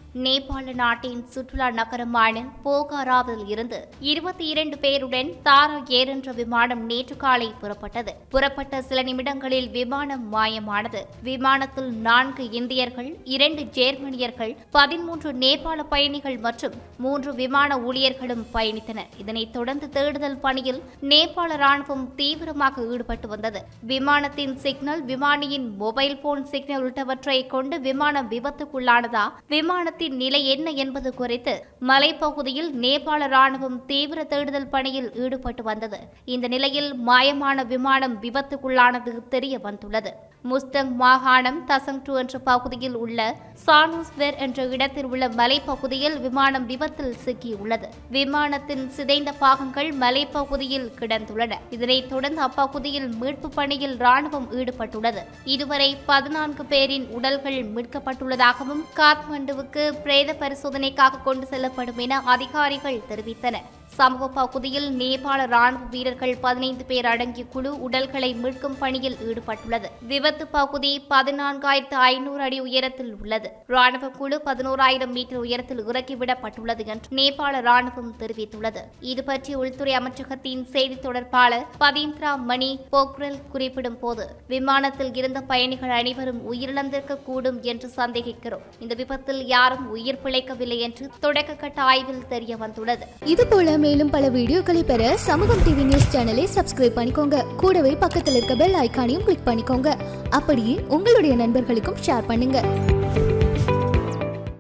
நேபாள நாட்டின் சுற்றுலா நகரமான போகாராவில் இருந்து இருபத்தி இரண்டு பேருடன் தாரா ஏர் என்ற விமானம் நேற்று காலை புறப்பட்டது புறப்பட்ட சில நிமிடங்களில் விமானம் மாயமானது விமானத்தில் நான்கு இந்தியர்கள் இரண்டு ஜேர்மனியர்கள் பதிமூன்று நேபாள பயணிகள் மற்றும் மூன்று விமான ஊழியர்களும் பயணித்தனர் இதனைத் தொடர்ந்து தேடுதல் பணியில் நேபாள ராணுவம் தீவிரமாக ஈடுபட்டு வந்தது விமானத்தின் சிக்னல் விமானியின் மொபைல் போன் சிக்னல் உள்ளிட்டவற்றை கொண்டு விமானம் விபத்துக்குள்ளானதா விமானத்தின் நிலை என்ன என்பது குறித்து மலைப்பகுதியில் நேபாள ராணுவம் தீவிர தேடுதல் பணியில் ஈடுபட்டு வந்தது இந்த நிலையில் மாயமான விமானம் விபத்துக்குள்ளானது தெரிய வந்துள்ளது முஸ்தங் மாகாணம் தசங்டு என்ற பகுதியில் உள்ள சானூஸ்வேர் என்ற இடத்தில் உள்ள மலைப்பகுதியில் விமானம் விபத்தில் சிக்கியுள்ளது விமானத்தின் சிதைந்த பாகங்கள் மலைப்பகுதியில் கிடந்துள்ளன இதனைத் தொடர்ந்து அப்பகுதியில் மீட்பு பணியில் ராணுவம் ஈடுபட்டுள்ளது இதுவரை பதினான்கு பேரின் உடல்கள் மீட்கப்பட்டுள்ளதாகவும் காத்மண்டுவுக்கு பிரேத பரிசோதனைக்காக கொண்டு செல்லப்படும் என அதிகாரிகள் தெரிவித்தனர் சம்பவ பகுதியில் நேபாள ராணுவ வீரர்கள் பதினைந்து பேர் அடங்கிய குழு உடல்களை மீட்கும் பணியில் ஈடுபட்டுள்ளது விபத்து பகுதி பதினான்காயிரத்து ஐநூறு அடி உயரத்தில் உள்ளது ராணுவ குழு பதினோராயிரம் மீட்டர் உயரத்தில் இறக்கிவிடப்பட்டுள்ளது என்று நேபாள ராணுவம் தெரிவித்துள்ளது இது பற்றி உள்துறை அமைச்சகத்தின் செய்தி தொடர்பாளர் பதீந்திரா மணி போக்ரல் குறிப்பிடும் போது விமானத்தில் இருந்த பயணிகள் அனைவரும் உயிரிழந்திருக்க கூடும் என்று சந்தேகிக்கிறோம் இந்த விபத்தில் யாரும் உயிர் பிழைக்கவில்லை என்று தொடக்க கட்ட ஆய்வில் தெரிய வந்துள்ளது இது போல மேலும் பல வீடியோக்களை பெற சமூகம் டிவி நியூஸ் சேனலை சப்ஸ்கிரைப் பண்ணிக்கோங்க கூடவே பக்கத்தில் இருக்க பெல் ஐகானையும் கிளிக் பண்ணிக்கோங்க அப்படியே உங்களுடைய நண்பர்களுக்கும் ஷேர் பண்ணுங்க